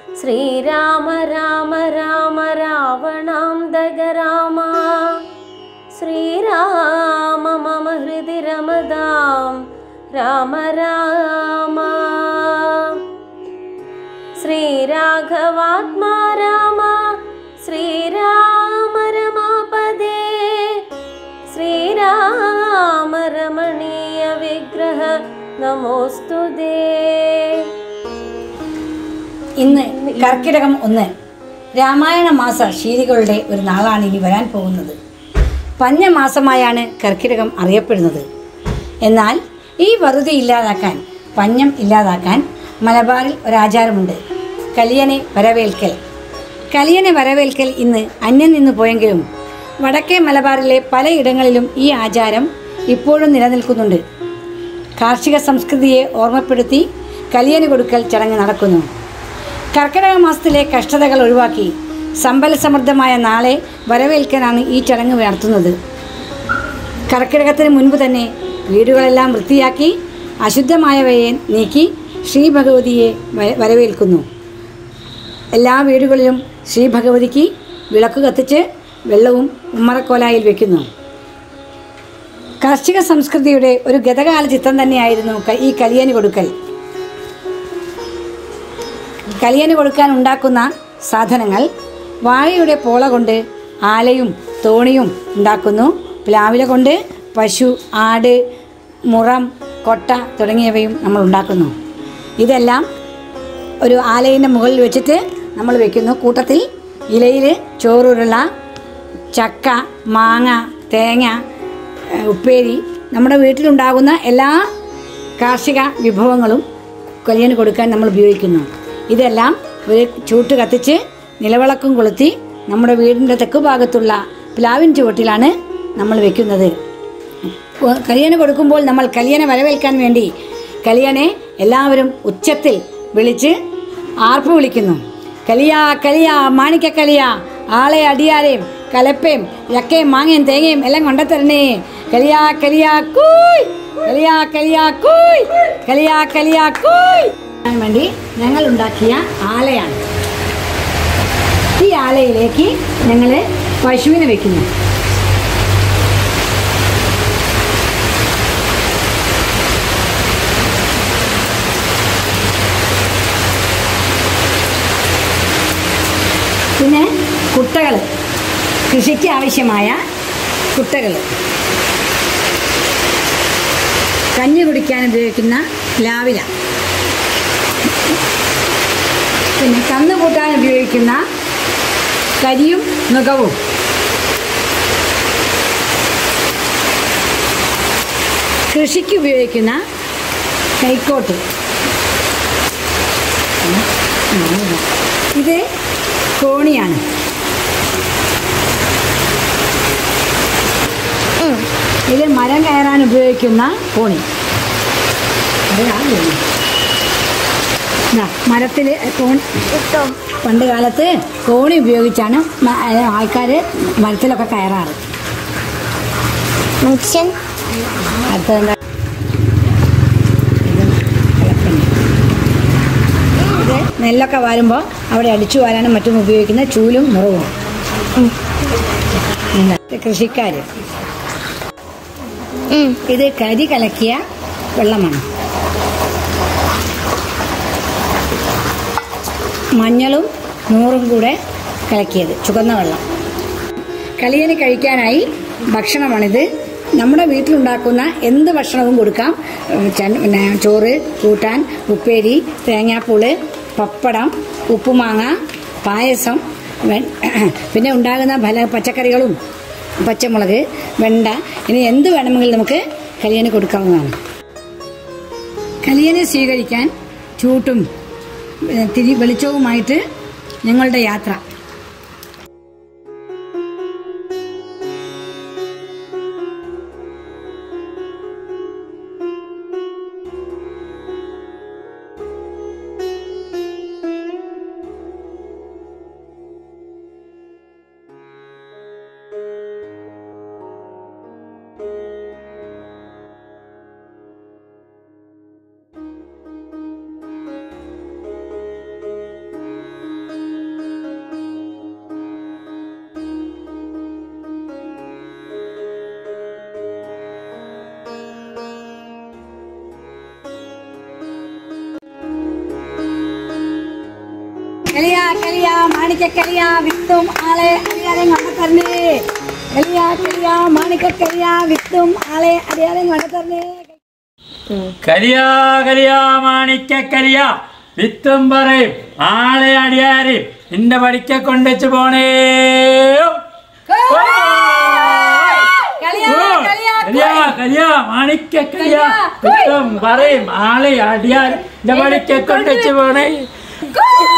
ശ്രീരാമ രാമ രാമ രാവണാം ദഗ രാമ ശ്രീരാമ മമ ഹൃദി രമതാം രാമ രാമ ശ്രീരാഘവാത്മാ രാമ ശ്രീരാമ രമാപദേ ശ്രീരാമ രമണീയ വിഗ്രഹ നമോസ്തുതേ ഇന്ന് കർക്കിടകം ഒന്ന് രാമായണ മാസ ശീലികളുടെ ഒരു നാളാണ് ഇനി വരാൻ പോകുന്നത് പഞ്ഞമാസമായാണ് കർക്കിടകം അറിയപ്പെടുന്നത് എന്നാൽ ഈ വറുതി ഇല്ലാതാക്കാൻ പഞ്ഞം ഇല്ലാതാക്കാൻ മലബാറിൽ ഒരാചാരമുണ്ട് കലിയനെ വരവേൽക്കൽ കലിയനെ വരവേൽക്കൽ ഇന്ന് അന്യം നിന്ന് പോയെങ്കിലും വടക്കേ മലബാറിലെ പലയിടങ്ങളിലും ഈ ആചാരം ഇപ്പോഴും നിലനിൽക്കുന്നുണ്ട് കാർഷിക സംസ്കൃതിയെ ഓർമ്മപ്പെടുത്തി കലിയന് കൊടുക്കൽ ചടങ്ങ് നടക്കുന്നു കർക്കിടക മാസത്തിലെ കഷ്ടതകൾ ഒഴിവാക്കി സമ്പൽ സമൃദ്ധമായ നാളെ വരവേൽക്കാനാണ് ഈ ചടങ്ങ് നടത്തുന്നത് കർക്കിടകത്തിന് മുൻപ് തന്നെ വീടുകളെല്ലാം വൃത്തിയാക്കി അശുദ്ധമായവയെ നീക്കി ശ്രീ ഭഗവതിയെ വ- വരവേൽക്കുന്നു എല്ലാ വീടുകളിലും ശ്രീ ഭഗവതിക്ക് വിളക്ക് കത്തിച്ച് വെള്ളവും ഉമ്മറക്കോലായിൽ വെക്കുന്നു കാർഷിക സംസ്കൃതിയുടെ ഒരു ഗതകാല ചിത്രം തന്നെയായിരുന്നു ക- ഈ കലിയന് കൊടുക്കൽ കലിയന് കൊടുക്കാൻ ഉണ്ടാക്കുന്ന സാധനങ്ങൾ വാഴയുടെ പോള കൊണ്ട് ആലയും തോണിയും ഉണ്ടാക്കുന്നു പ്ലാവില കൊണ്ട് പശു ആട് മുറം കൊട്ട തുടങ്ങിയവയും നമ്മൾ ഉണ്ടാക്കുന്നു ഇതെല്ലാം ഒരു ആലയിൻ്റെ മുകളിൽ വെച്ചിട്ട് നമ്മൾ വെക്കുന്നു കൂട്ടത്തിൽ ഇലയിൽ ചോറുരുള ചക്ക മാങ്ങ തേങ്ങ ഏഹ്, ഉപ്പേരി നമ്മുടെ വീട്ടിലുണ്ടാകുന്ന എല്ലാ കാർഷിക വിഭവങ്ങളും കൊലിയന് കൊടുക്കാൻ നമ്മൾ ഉപയോഗിക്കുന്നു ഇതെല്ലാം ഒരു ചൂട്ട് കത്തിച്ച് നിലവിളക്കും കൊളുത്തി നമ്മുടെ വീടിൻ്റെ തെക്ക് ഭാഗത്തുള്ള പ്ലാവിൻ ചുവട്ടിലാണ് നമ്മൾ വെക്കുന്നത് കലിയന് കൊടുക്കുമ്പോൾ നമ്മൾ കലിയനെ വരവേൽക്കാൻ വേണ്ടി കലിയനെ എല്ലാവരും ഉച്ചത്തിൽ വിളിച്ച് ആർപ്പ് വിളിക്കുന്നു കലിയാ കലിയാ മാണിക്ക കലിയാ ആളെ അടിയാരെയും കലപ്പയും ചക്കയും മാങ്ങയും തേങ്ങയും എല്ലാം കൊണ്ടുത്തരണേ കലിയാ കലിയാ കൂയ് കലിയാ കലിയാ കൂയ് കലിയാ കലിയാ കൂയ് അതിന് വേണ്ടി ഞങ്ങൾ ഉണ്ടാക്കിയ ആലയാണ് ഈ ആലയിലേക്ക് ഞങ്ങൾ പശുവിനെ വെക്കുന്നു പിന്നെ കുട്ടകൾ കൃഷിക്ക് ആവശ്യമായ കുട്ടകൾ കഞ്ഞി കുടിക്കാൻ ഉപയോഗിക്കുന്ന ലാവില പിന്നെ കന്ന് കൂട്ടാൻ ഉപയോഗിക്കുന്ന കരിയും നുകവും കൃഷിക്ക് ഉപയോഗിക്കുന്ന കൈക്കോട്ട് ഇത് കോണിയാണ് ഇത് മരം കയറാൻ ഉപയോഗിക്കുന്ന കോണി മരത്തിൽ കോണി പണ്ട് കാലത്ത് കോണി ഉപയോഗിച്ചാണ് ആൾക്കാർ മരത്തിലൊക്കെ കയറാറ് മനുഷ്യൻ അടുത്തത് ഇത് നെല്ലൊക്കെ വാരുമ്പോൾ അവിടെ അടിച്ചു വാരാനും മറ്റും ഉപയോഗിക്കുന്ന ചൂലും മുറവും കൃഷിക്കാർ ഉം. ഇത് കരി കലക്കിയ വെള്ളമാണ് മഞ്ഞളും നൂറും കൂടെ കലക്കിയത് ചുവന്ന വെള്ളം കളിയന് കഴിക്കാനായി ഭക്ഷണമാണിത് നമ്മുടെ വീട്ടിലുണ്ടാക്കുന്ന എന്ത് ഭക്ഷണവും കൊടുക്കാം ഉം, ചൻ- പിന്നെ ചോറ് കൂട്ടാൻ ഉപ്പേരി തേങ്ങാപ്പൂള് പപ്പടം ഉപ്പുമാങ്ങ പായസം വെ- പിന്നെ ഉണ്ടാകുന്ന ഫല പച്ചക്കറികളും പച്ചമുളക് വെണ്ട ഇനി എന്ത് വേണമെങ്കിലും നമുക്ക് കലിയന് കൊടുക്കാവുന്നതാണ് കലിയനെ സ്വീകരിക്കാൻ ചൂട്ടും ഏ, തിരി വെളിച്ചവുമായിട്ട് ഞങ്ങളുടെ യാത്ര കലിയാ കലിയാ മാണിക്ക കലിയാ വിത്തും ആളെ അടിയാരം കണ്ടെത്തരണേ കലിയാ കലിയാ മാണിക്ക കലിയാ വിത്തും ആളെ അടിയാരം കണ്ടെത്തരണേ കരിയാ കരിയാ മാണിക്ക കരിയാ വിത്തും പറയും ആളെ അടിയാരും നിന്റെ പഠിക്ക കൊണ്ടുവച്ച് പോണേ കലിയാ കലിയാ കരിയാ കരിയാ മാണിക്ക കരിയാ വിത്തും പറയും ആളെ അടിയാരും നിന്റെ പഠിക്ക കൊണ്ടുവച്ച് പോണേ കൂ